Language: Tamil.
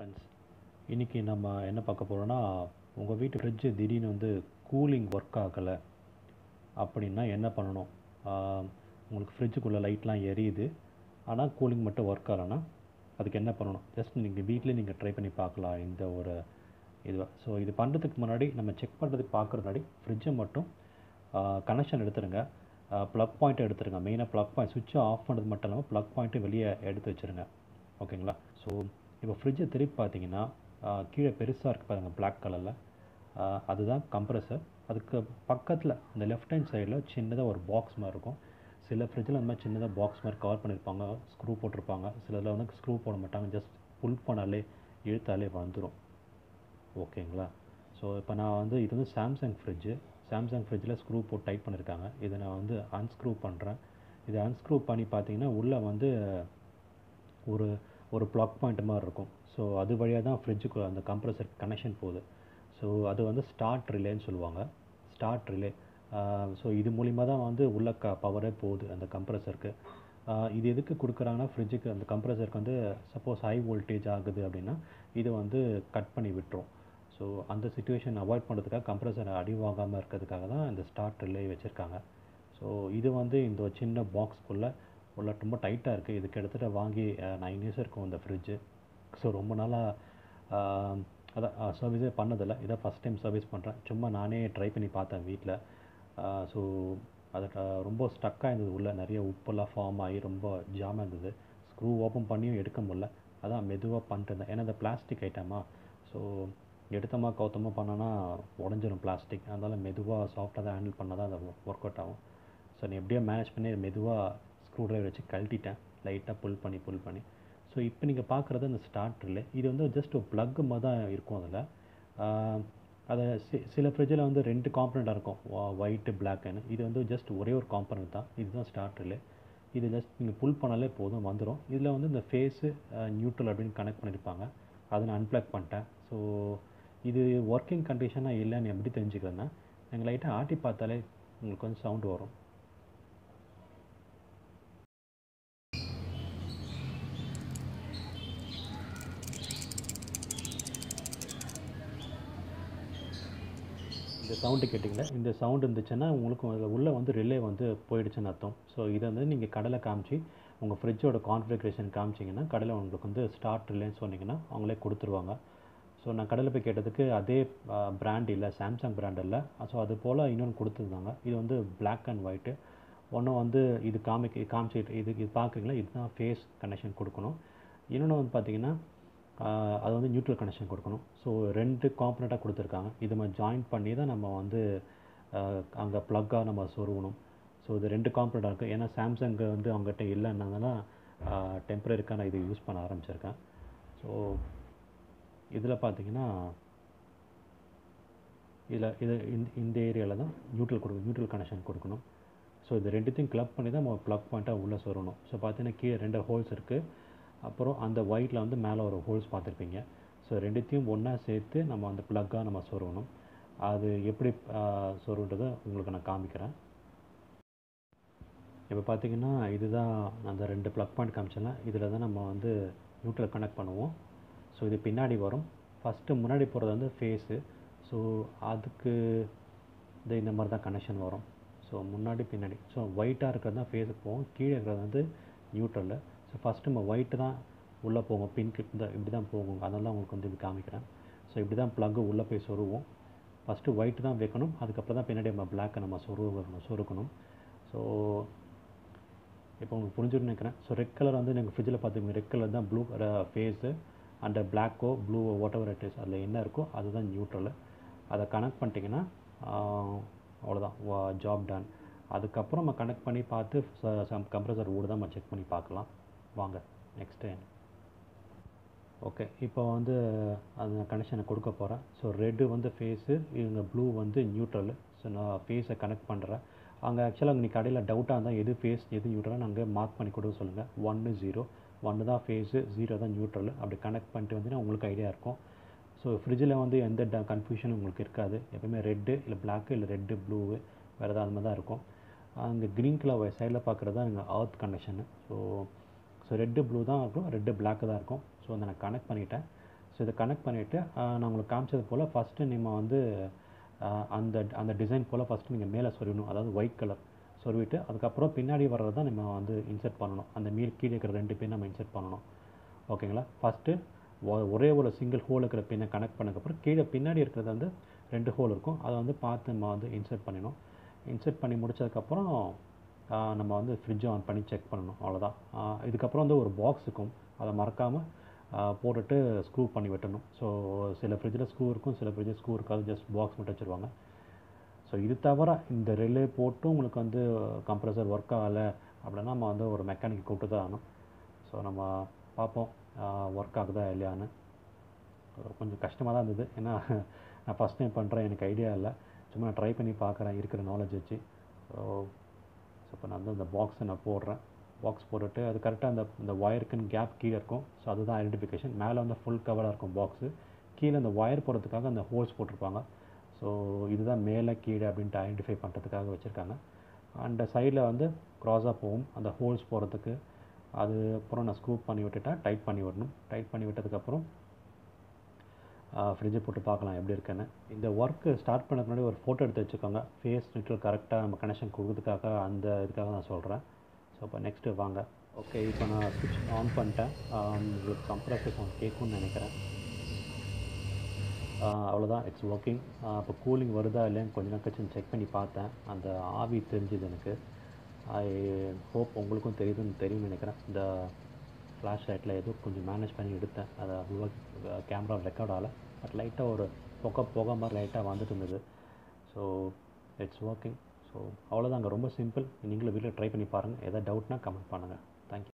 ஃப்ரெண்ட்ஸ் இன்றைக்கி நம்ம என்ன பார்க்க போகிறோன்னா உங்கள் வீட்டு ஃப்ரிட்ஜு திடீர்னு வந்து கூலிங் ஒர்க் ஆகலை அப்படின்னா என்ன பண்ணணும் ஆஹ் உங்களுக்கு ஃப்ரிட்ஜுக்குள்ளே லைட்லாம் எரியுது ஆனால் கூலிங் மட்டும் ஒர்க் ஆகலைன்னா அதுக்கு என்ன பண்ணணும் ஜஸ்ட் நீங்கள் வீட்டிலே நீங்கள் ட்ரை பண்ணி பார்க்கலாம் இந்த ஒரு இது ஸோ இது பண்ணுறதுக்கு முன்னாடி நம்ம செக் பண்ணுறதுக்கு பார்க்குறது முன்னாடி ஃப்ரிட்ஜை மட்டும் கனெக்ஷன் எடுத்துருங்க ப்ளக் பாயிண்ட்டை எடுத்துருங்க மெயினாக ப்ளக் பாயிண்ட் சுவிட்சை ஆஃப் பண்ணது மட்டும் இல்லாமல் ப்ளக் பாயிண்ட்டு வெளியே எடுத்து வச்சுருங்க ஓகேங்களா ஸோ இப்போ ஃப்ரிட்ஜை திருப்பி பார்த்தீங்கன்னா ஆஹ் கீழே பெருசாக இருக்குது பாருங்கள் Black கலரில் அதுதான் கம்ப்ரஸர் அதுக்கு பக்கத்தில் இந்த லெஃப்ட் ஹேண்ட் சைடில் சின்னதாக ஒரு பாக்ஸ் மாதிரி இருக்கும் சில ஃப்ரிட்ஜில் அந்த மாதிரி சின்னதாக பாக்ஸ் மாதிரி கவர் பண்ணியிருப்பாங்க ஸ்க்ரூ போட்டிருப்பாங்க சிலதில் வந்து ஸ்க்ரூ போட மாட்டாங்க ஜஸ்ட் புல் பண்ணாலே இழுத்தாலே வந்துடும் ஓகேங்களா ஸோ இப்போ நான் வந்து இது வந்து சாம்சங் ஃப்ரிட்ஜு சாம்சங் ஃப்ரிட்ஜில் ஸ்க்ரூ போட்டு டைட் பண்ணியிருக்காங்க இதை நான் வந்து அன்ஸ்க்ரூ பண்ணுறேன் இதை அன்ஸ்க்ரூ பண்ணி பார்த்தீங்கன்னா உள்ளே வந்து ஒரு ஒரு ப்ளாக் பாயிண்ட் மாதிரி இருக்கும் ஸோ அது வழியாக தான் ஃப்ரிட்ஜுக்கு அந்த கம்ப்ரஸர் கனெக்ஷன் போகுது ஸோ அது வந்து ஸ்டார்ட் ரிலேன்னு சொல்லுவாங்க ஸ்டார்ட் ரிலே ஸோ இது மூலிமா தான் வந்து உள்ள க பவரே போகுது அந்த கம்ப்ரஸருக்கு இது எதுக்கு கொடுக்குறாங்கன்னா ஃப்ரிட்ஜுக்கு அந்த கம்ப்ரஸருக்கு வந்து சப்போஸ் ஹை வோல்டேஜ் ஆகுது அப்படின்னா இது வந்து கட் பண்ணி விட்டுரும் ஸோ அந்த சுச்சுவேஷன் அவாய்ட் பண்ணுறதுக்காக கம்ப்ரஸர் அடி வாங்காமல் இருக்கிறதுக்காக தான் இந்த ஸ்டார்ட் ரிலே வச்சுருக்காங்க ஸோ இது வந்து இந்த ஒரு சின்ன பாக்ஸ்க்குள்ளே உள்ள ரொம்ப டைட்டாக இருக்குது இதுக்கு எடுத்துகிட்டு வாங்கி நைன் இயர்ஸ் இருக்கும் இந்த ஃப்ரிட்ஜு ஸோ ரொம்ப நாளாக அதான் சர்வீஸே பண்ணதில்லை இதான் ஃபஸ்ட் டைம் சர்வீஸ் பண்ணுறேன் சும்மா நானே ட்ரை பண்ணி பார்த்தேன் வீட்டில் ஸோ அது ட- ரொம்ப ஸ்டக்காக இருந்தது உள்ளே நிறைய உப்பெல்லாம் ஃபார்ம் ஆகி ரொம்ப ஜாமாக இருந்தது ஸ்க்ரூ ஓப்பன் பண்ணியும் எடுக்க முடியல அதான் மெதுவாக பண்ணிட்டு இருந்தேன் ஏன்னா இந்த பிளாஸ்டிக் ஐட்டமா ஸோ எடுத்தமா கவுத்தமா பண்ணோன்னா உடஞ்சிரும் பிளாஸ்டிக் அதனால மெதுவாக சாஃப்டாக தான் ஹேண்டில் பண்ணால் தான் அது ஒர்க் அவுட் ஆகும் ஸோ நீ எப்படியோ மேனேஜ் பண்ணி மெதுவாக ஸ்க்ரூ ட்ரைவர் வச்சு கழட்டிட்டேன் லைட்டாக புல் பண்ணி புல் பண்ணி ஸோ இப்போ நீங்கள் பார்க்குறது அந்த ஸ்டார்ட் ரிலே இது வந்து ஜஸ்ட் ஒரு ப்ளக் மாதிரி தான் இருக்கும் அதில் அதை சி சில ஃப்ரிட்ஜில் வந்து ரெண்டு காம்பனண்ட்டாக இருக்கும் ஒயிட்டு பிளாக்னு இது வந்து ஜஸ்ட் ஒரே ஒரு காம்பனண்ட் தான் இதுதான் ஸ்டார்ட் ரிலே இது ஜஸ்ட் நீங்கள் புல் பண்ணாலே போதும் வந்துடும் இதில் வந்து இந்த ஃபேஸு நியூட்ரல் அப்படின்னு கனெக்ட் பண்ணியிருப்பாங்க அதை நான் அன்பிளக் பண்ணிட்டேன் ஸோ இது ஒர்க்கிங் கண்டிஷனாக இல்லைன்னு எப்படி தெரிஞ்சுக்கிறேன்னா நீங்கள் லைட்டாக ஆட்டி பார்த்தாலே உங்களுக்கு கொஞ்சம் சவுண்டு வரும் இந்த சவுண்டு கேட்டிங்களா இந்த சவுண்டு இருந்துச்சுன்னா உங்களுக்கு அதில் உள்ளே வந்து ரிலே வந்து போயிடுச்சுன்னு அர்த்தம் ஸோ இதை வந்து நீங்கள் கடையில் காமிச்சு உங்கள் ஃப்ரிட்ஜோட கான்ஃபிகரேஷன் காமிச்சிங்கன்னா கடையில் உங்களுக்கு வந்து ஸ்டார்ட் ரிலேன்னு சொன்னீங்கன்னா அவங்களே கொடுத்துருவாங்க ஸோ நான் கடையில் போய் கேட்டதுக்கு அதே பிராண்ட் இல்லை சாம்சங் பிராண்ட் இல்லை ஸோ அது போல் இன்னொன்று கொடுத்துருந்தாங்க இது வந்து Black அண்ட் ஒயிட்டு ஒன்று வந்து இது காமிக்க காமிச்சிட்டு இது இது பார்க்குறீங்களா இதுதான் ஃபேஸ் கனெக்ஷன் கொடுக்கணும் இன்னொன்று வந்து பார்த்தீங்கன்னா ஆஹ் அது வந்து நியூட்ரல் கனெக்ஷன் கொடுக்கணும் ஸோ ரெண்டு காம்பனண்ட்டாக கொடுத்துருக்காங்க இதை நம்ம ஜாயின் பண்ணி தான் நம்ம வந்து அங்கே ப்ளக்காக நம்ம சொருகணும் ஸோ இது ரெண்டு காம்பனண்ட்டாக இருக்குது ஏன்னா சாம்சங் வந்து அவங்ககிட்ட இல்லைன்னதுனால டெம்பரரிக்காக நான் இது யூஸ் பண்ண ஆரம்பிச்சிருக்கேன் ஸோ இதில் பார்த்தீங்கன்னா இதில் இது இந்த இந்த ஏரியாவில் தான் நியூட்ரல் கொடுக்கணும் நியூட்ரல் கனெக்ஷன் கொடுக்கணும் ஸோ இது ரெண்டுத்தையும் கிளப் பண்ணி தான் நம்ம ப்ளக் பாயிண்ட்டாக உள்ளே சொருகணும் ஸோ பார்த்தீங்கன்னா கீழே ரெண்டு ஹோல்ஸ் இருக்குது அப்புறம் அந்த ஒயிட்டில் வந்து மேலே ஒரு ஹோல்ஸ் பார்த்துருப்பீங்க ஸோ ரெண்டுத்தையும் ஒன்றா சேர்த்து நம்ம அந்த ப்ளக்காக நம்ம சொருகணும் அது எப்படி சொருன்றதை உங்களுக்கு நான் காமிக்கிறேன் இப்போ பார்த்தீங்கன்னா இதுதான் அந்த ரெண்டு ப்ளக் பாயிண்ட் காமிச்சேன்னா இதில் தான் நம்ம வந்து நியூட்ரல் கனெக்ட் பண்ணுவோம் ஸோ இது பின்னாடி வரும் ஃபஸ்ட்டு முன்னாடி போகிறது வந்து ஃபேஸு ஸோ அதுக்கு இந்த இந்த மாதிரி தான் கனெக்ஷன் வரும் ஸோ முன்னாடி பின்னாடி ஸோ ஒயிட்டாக இருக்கிறது தான் ஃபேஸுக்கு போகும் கீழே இருக்கிறது வந்து நியூட்ரலு ஸோ ஃபஸ்ட்டு நம்ம ஒயிட்டு தான் உள்ளே போகும் பின் இந்த இப்படி தான் போகும் அதனால தான் உங்களுக்கு வந்து இப்படி காமிக்கிறேன் ஸோ இப்படி தான் ப்ளக்கு உள்ளே போய் சொருவோம் ஃபஸ்ட்டு ஒயிட்டு தான் வைக்கணும் அதுக்கப்புறம் தான் பின்னாடி நம்ம பிளாக்கை நம்ம சொருகணும் சொருக்கணும் ஸோ இப்போ உங்களுக்கு புரிஞ்சுன்னு நினைக்கிறேன் ஸோ ரெட் கலர் வந்து நீங்கள் ஃப்ரிட்ஜில் பார்த்துக்கோங்க ரெட் கலர் தான் ப்ளூ ஃபேஸு அண்ட் பிளாக்கோ blue whatever it is அதில் என்ன இருக்கோ அதுதான் நியூட்ரலு அதை கனெக்ட் பண்ணிட்டீங்கன்னா அவ்வளோதான் ஜாப் டன் அதுக்கப்புறம் நம்ம கனெக்ட் பண்ணி பார்த்து கம்ப்ரஸர் ஓடு தான் நம்ம செக் பண்ணி பார்க்கலாம் வாங்க நெக்ஸ்ட்டு ஓகே இப்போ வந்து அந்த கனெக்ஷனை கொடுக்க போகிறேன் ஸோ ரெட்டு வந்து ஃபேஸு இவங்க ப்ளூ வந்து நியூட்ரலு ஸோ நான் ஃபேஸை கனெக்ட் பண்ணுறேன் அங்கே ஆக்சுவலாக நீ கடையில் டவுட்டாக இருந்தால் எது ஃபேஸ் எது நியூட்ரலாக நாங்கள் மார்க் பண்ணி கொடுக்க சொல்லுங்கள் ஒன்று ஜீரோ ஒன்று தான் ஃபேஸு ஜீரோ தான் நியூட்ரல் அப்படி கனெக்ட் பண்ணிட்டு வந்தீங்கன்னா உங்களுக்கு ஐடியா இருக்கும் ஸோ ஃப்ரிட்ஜில் வந்து எந்த ட கன்ஃபியூஷனும் உங்களுக்கு இருக்காது எப்பவுமே ரெட்டு இல்லை பிளாக்கு இல்லை ரெட்டு ப்ளூவு வேறு ஏதாவது அது மாதிரி தான் இருக்கும் அங்கே க்ரீன் கலர் சைடில் பார்க்குறது தான் எங்கள் earth connection so so red blue தான் இருக்கும் ரெட்டு பிளாக்கு தான் இருக்கும் ஸோ அதை நான் கனெக்ட் பண்ணிட்டேன் ஸோ இதை கனெக்ட் பண்ணிவிட்டு நான் உங்களுக்கு காமிச்சது போல் ஃபஸ்ட்டு நம்ம வந்து ஆஹ், அந்த அந்த டிசைன் போல் ஃபஸ்ட்டு நீங்கள் மேலே சொருகணும் அதாவது ஒயிட் கலர் சொருவிட்டு அதுக்கப்புறம் பின்னாடி வர்றது தான் நம்ம வந்து இன்சர்ட் பண்ணணும் அந்த மீல் கீழே இருக்கிற ரெண்டு பேர் நம்ம இன்சர்ட் பண்ணணும் ஓகேங்களா ஃபஸ்ட்டு ஒரே ஒரு சிங்கிள் ஹோல் இருக்கிற பின்னை கனெக்ட் பண்ணதுக்கப்புறம் கீழே பின்னாடி இருக்கிறது வந்து ரெண்டு ஹோல் இருக்கும் அதை வந்து பார்த்து நம்ம வந்து இன்சர்ட் பண்ணிடணும் இன்சர்ட் பண்ணி முடிச்சதுக்கப்புறம் ஆஹ், நம்ம வந்து ஃப்ரிட்ஜை ஆன் பண்ணி செக் பண்ணணும் அவ்வளோதான் ஆஹ், இதுக்கப்புறம் வந்து ஒரு பாக்ஸ் இருக்கும் அதை மறக்காமல் போட்டுட்டு ஸ்க்ரூ பண்ணி வெட்டணும் ஸோ சில ஃப்ரிட்ஜில் ஸ்க்ரூ இருக்கும் சில ஃப்ரிட்ஜில் ஸ்க்ரூ இருக்காது ஜஸ்ட் பாக்ஸ் மட்டும் வச்சுருவாங்க ஸோ இது தவிர இந்த ரிலே போட்டு உங்களுக்கு வந்து கம்ப்ரஸர் ஒர்க் ஆகலை அப்படின்னா நம்ம வந்து ஒரு மெக்கானிக் கூப்பிட்டு தான் ஆகணும் ஸோ நம்ம பார்ப்போம் ஒர்க் ஆகுதா இல்லையான்னு கொஞ்சம் கஷ்டமாக தான் இருந்தது ஏன்னா நான் ஃபஸ்ட் டைம் பண்ணுறேன் எனக்கு ஐடியா இல்லை சும்மா நான் ட்ரை பண்ணி பார்க்குறேன் இருக்கிற நாலேஜ் வச்சு ஸோ ஸோ இப்போ நான் வந்து இந்த பாக்ஸை நான் போடுறேன் பாக்ஸ் போட்டுட்டு அது கரெக்டாக அந்த இந்த ஒயருக்குன்னு கேப் கீழே இருக்கும் ஸோ அதுதான் ஐடென்டிஃபிகேஷன் மேலே வந்து ஃபுல் கவராக இருக்கும் பாக்ஸு கீழே அந்த ஒயர் போடுறதுக்காக அந்த ஹோல்ஸ் போட்டிருப்பாங்க ஸோ இதுதான் மேலே கீழே அப்படின்ட்டு ஐடென்டிஃபை பண்ணுறதுக்காக வச்சுருக்காங்க அந்த சைடில் வந்து க்ராஸாக போகும் அந்த ஹோல்ஸ் போகிறதுக்கு அது அப்புறம் நான் ஸ்க்ரூ பண்ணி விட்டுட்டேன் டைட் பண்ணி விடணும் டைட் பண்ணி விட்டதுக்கப்புறம் ஃப்ரிட்ஜை போட்டு பார்க்கலாம் எப்படி இருக்குன்னு இந்த ஒர்க்கு ஸ்டார்ட் பண்ணதுக்கு முன்னாடி ஒரு ஃபோட்டோ எடுத்து வச்சுக்கோங்க ஃபேஸ் நியூட்ரல் கரெக்டாக நம்ம கனெக்ஷன் கொடுக்கறதுக்காக அந்த இதுக்காக நான் சொல்கிறேன் ஸோ இப்போ நெக்ஸ்ட்டு வாங்க ஓகே இப்போ நான் ஸ்விட்ச் ஆன் பண்ணிட்டேன் உங்களுக்கு கம்ப்ரஸர் சவுண்ட் கேட்கும்னு நினைக்கிறேன் ஆஹ் அவ்வளோதான் இட்ஸ் ஒர்க்கிங் இப்போ கூலிங் வருதா இல்லைன்னு கொஞ்ச நேரம் கழிச்சு செக் பண்ணி பார்த்தேன் அந்த ஆவி தெரிஞ்சுது எனக்கு ஐ ஹோப் உங்களுக்கும் தெரியுதுன்னு தெரியும்னு நினைக்கிறேன் இந்த ஃப்ளாஷ் லைட்டில் ஏதோ கொஞ்சம் மேனேஜ் பண்ணி எடுத்தேன் அது அவ்வளோ கேமரா ரெக்கார்ட் ஆகலை பட் லைட்டாக ஒரு புகை புகை மாதிரி லைட்டாக வந்துட்டு இருந்தது ஸோ இட்ஸ் ஒர்க்கிங் ஸோ அவ்வளோதாங்க ரொம்ப சிம்பிள் நீங்களும் வீட்டில் ட்ரை பண்ணி பாருங்கள் எதாவது டவுட்னா கமெண்ட் பண்ணுங்கள் தேங்க்யூ